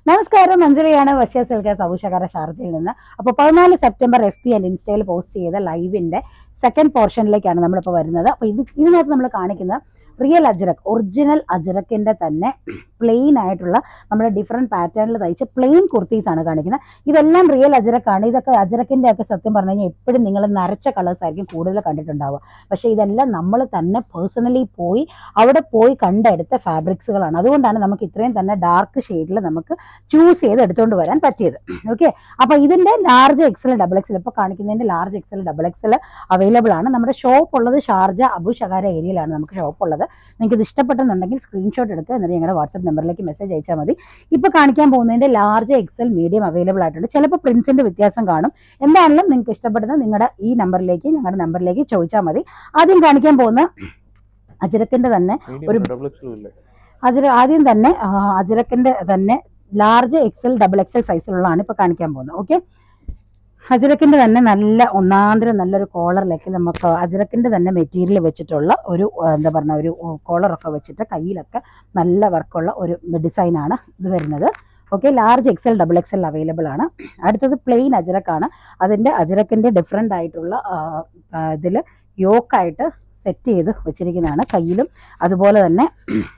നമസ്കാരം മഞ്ജുളിയാണ് വശ്യ സിൽക്ക സൗഷകര ഷാർജയിൽ നിന്ന് അപ്പോൾ പതിനാല് സെപ്റ്റംബർ എഫ് പി ആൻഡ് ഇൻസ്റ്റയിൽ പോസ്റ്റ് ചെയ്ത ലൈവിന്റെ സെക്കൻഡ് പോർഷനിലേക്കാണ് നമ്മളിപ്പോൾ വരുന്നത് അപ്പോൾ ഇത് ഇതിനകത്ത് നമ്മൾ കാണിക്കുന്ന റിയൽ അജ്രക് ഒറിജിനൽ അജ്രക്കിന്റെ തന്നെ പ്ലെയിൻ ആയിട്ടുള്ള നമ്മുടെ ഡിഫറെന്റ് പാറ്റേണിൽ തയ്ച്ച പ്ലെയിൻ കുർത്തീസ് ആണ് കാണിക്കുന്നത് ഇതെല്ലാം റിയൽ അജ്രക്കാണ് ഇതൊക്കെ അജ്രക്കിന്റെ ഒക്കെ സത്യം പറഞ്ഞു കഴിഞ്ഞാൽ എപ്പോഴും നിങ്ങൾ നരച്ച കളേഴ്സ് ആയിരിക്കും കൂടുതൽ കണ്ടിട്ടുണ്ടാവുക പക്ഷേ ഇതെല്ലാം നമ്മൾ തന്നെ പേഴ്സണലി പോയി അവിടെ പോയി കണ്ടെടുത്ത ഫാബ്രിക്സുകളാണ് അതുകൊണ്ടാണ് നമുക്ക് ഇത്രയും തന്നെ ഡാർക്ക് ഷെയ്ഡിൽ നമുക്ക് ചൂസ് ചെയ്ത് എടുത്തുകൊണ്ട് വരാൻ പറ്റിയത് ഓക്കെ അപ്പോൾ ഇതിന്റെ ലാർജ് എക്സൽ ഡബിൾ എക്സൽ ഇപ്പോൾ കാണിക്കുന്നതിന്റെ large XL double XL available ആണ് നമ്മുടെ ഷോപ്പ് ഉള്ളത് ഷാർജ അബു ഷകാര ഏരിയയിലാണ് നമുക്ക് ഷോപ്പ് ഉള്ളത് നിങ്ങൾക്ക് ഇത് ഇഷ്ടപ്പെട്ടെന്നുണ്ടെങ്കിൽ സ്ക്രീൻഷോട്ട് എടുത്ത് എന്നിട്ട് ഞങ്ങളുടെ വാട്സപ്പ് നമ്പറിലേക്ക് മെസ്സേജ് അയച്ചാൽ മതി ഇപ്പോൾ കാണിക്കാൻ പോകുന്നതിന്റെ ലാർജ് എക്സൽ മീഡിയം അവൈലബിൾ ആയിട്ടുണ്ട് ചിലപ്പോൾ പ്രിന്റ്സിന്റെ വ്യത്യാസം കാണും എന്താണെങ്കിലും നിങ്ങൾക്ക് ഇഷ്ടപ്പെടുന്നത് നിങ്ങളുടെ ഈ നമ്പറിലേക്ക് ഞങ്ങളുടെ നമ്പറിലേക്ക് ചോദിച്ചാൽ മതി ആദ്യം കാണിക്കാൻ പോകുന്ന അജരക്കിന്റെ തന്നെ ഒരു- ഡബിൾ എക്സലും ഇല്ലേ അജര ആദ്യം തന്നെ ആ, അജരക്കിന്റെ തന്നെ ലാർജ് എക്സൽ ഡബിൾ എക്സൽ സൈസിലുള്ളതാണ് ഇപ്പൊ കാണിക്കാൻ പോകുന്നത് ഓക്കെ അജരക്കിന്റെ തന്നെ നല്ല ഒന്നാന്തരം നല്ലൊരു കോളറിലേക്ക് നമുക്ക് അജരക്കിന്റെ തന്നെ മെറ്റീരിയൽ വെച്ചിട്ടുള്ള ഒരു ആ, എന്താ പറയുക ഒരു കോളറൊക്കെ വെച്ചിട്ട് കയ്യിലൊക്കെ നല്ല വർക്കുള്ള ഒരു ഡിസൈനാണ് ഇത് വരുന്നത് okay large XL double XL available ആണ് അടുത്തത് പ്ലെയിൻ അജരക്കാണ് അതിൻ്റെ അജരക്കിൻ്റെ ഡിഫറെൻ്റ് ആയിട്ടുള്ള ഇതിൽ യോക്കായിട്ട് സെറ്റ് ചെയ്ത് വെച്ചിരിക്കുന്നതാണ് കയ്യിലും അതുപോലെ തന്നെ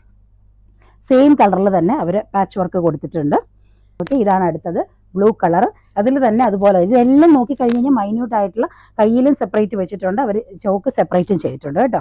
സെയിം കളറിൽ തന്നെ അവർ പാച്ച് വർക്ക് കൊടുത്തിട്ടുണ്ട് ഓക്കെ ഇതാണ് അടുത്തത് ബ്ലൂ കളർ അതിൽ തന്നെ അതുപോലെ ഇതെല്ലാം നോക്കി കഴിഞ്ഞ് കഴിഞ്ഞാൽ മൈന്യൂട്ട് ആയിട്ടുള്ള കയ്യിലും സെപ്പറേറ്റ് വെച്ചിട്ടുണ്ട് അവർ ചോക്ക് സെപ്പറേറ്റും ചെയ്തിട്ടുണ്ട് കേട്ടോ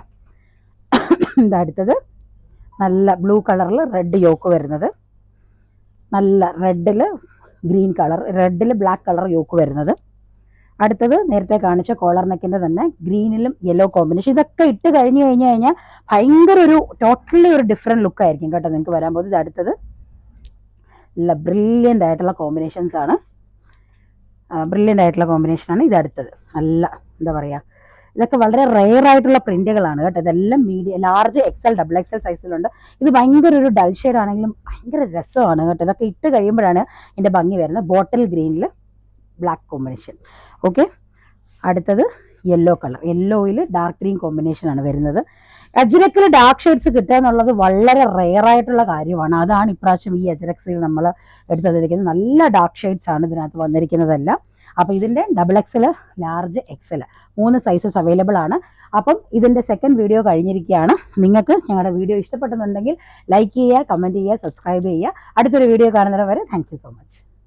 ഇതാ അടുത്തത് നല്ല ബ്ലൂ കളറിൽ റെഡ് യോക്ക് വരുന്നത് നല്ല റെഡിൽ ഗ്രീൻ കളർ റെഡിൽ ബ്ലാക്ക് കളർ യോക്ക് വരുന്നത് അടുത്തത് നേരത്തെ കാണിച്ച കോളർ നെക്കിൻ്റെ തന്നെ ഗ്രീനിലും യെല്ലോ കോമ്പിനേഷൻ ഇതൊക്കെ ഇട്ട് കഴിഞ്ഞ് കഴിഞ്ഞ് കഴിഞ്ഞാൽ ഭയങ്കര ഒരു ടോട്ടലി ഒരു ഡിഫറെൻറ്റ് ലുക്ക് ആയിരിക്കും കേട്ടോ നിങ്ങൾക്ക് വരാൻ പോകുന്നത് ഇത് അടുത്തത് നല്ല ബ്രില്യൻ്റ് ആയിട്ടുള്ള കോമ്പിനേഷൻസ് ആണ് ബ്രില്യൻ്റ് ആയിട്ടുള്ള കോമ്പിനേഷനാണ് ഇത് അടുത്തത് നല്ല എന്താ പറയുക ഇതൊക്കെ വളരെ റെയർ ആയിട്ടുള്ള പ്രിന്റുകളാണ് കേട്ടോ ഇതെല്ലാം medium large XL double XL സൈസിലുണ്ട് ഇത് ഭയങ്കര ഒരു ഡൾ ഷെയ്ഡ് ആണെങ്കിലും ഭയങ്കര രസമാണ് കേട്ടോ ഇതൊക്കെ ഇട്ട് കഴിയുമ്പോഴാണ് ഇതിൻ്റെ ഭംഗി വരുന്നത് ബോട്ടിൽ ഗ്രീനിൽ ബ്ലാക്ക് കോമ്പിനേഷൻ ഓക്കെ അടുത്തത് യെല്ലോ കളർ യെല്ലോയിൽ ഡാർക്ക് ഗ്രീൻ കോമ്പിനേഷൻ ആണ് വരുന്നത് അജ്രക്കിൽ ഡാർക്ക് ഷെയ്ഡ്സ് കിട്ടുക എന്നുള്ളത് വളരെ റെയർ ആയിട്ടുള്ള കാര്യമാണ് അതാണ് ഇപ്രാവശ്യം ഈ അജ്രക്സിൽ നമ്മൾ എടുത്തതിരിക്കുന്നത് നല്ല ഡാർക്ക് ഷെയ്ഡ്സ് ആണ് ഇതിനകത്ത് വന്നിരിക്കുന്നതെല്ലാം അപ്പോൾ ഇതിൻ്റെ ഡബിൾ എക്സൽ ലാർജ് എക്സൽ മൂന്ന് സൈസസ് അവൈലബിൾ ആണ് അപ്പം ഇതിൻ്റെ സെക്കൻഡ് വീഡിയോ കഴിഞ്ഞിരിക്കുകയാണ് നിങ്ങൾക്ക് ഞങ്ങളുടെ വീഡിയോ ഇഷ്ടപ്പെട്ടെന്നുണ്ടെങ്കിൽ ലൈക്ക് ചെയ്യുക കമൻറ്റ് ചെയ്യുക സബ്സ്ക്രൈബ് ചെയ്യുക അടുത്തൊരു വീഡിയോ കാണുന്നവരെ താങ്ക് യു സോ മച്ച്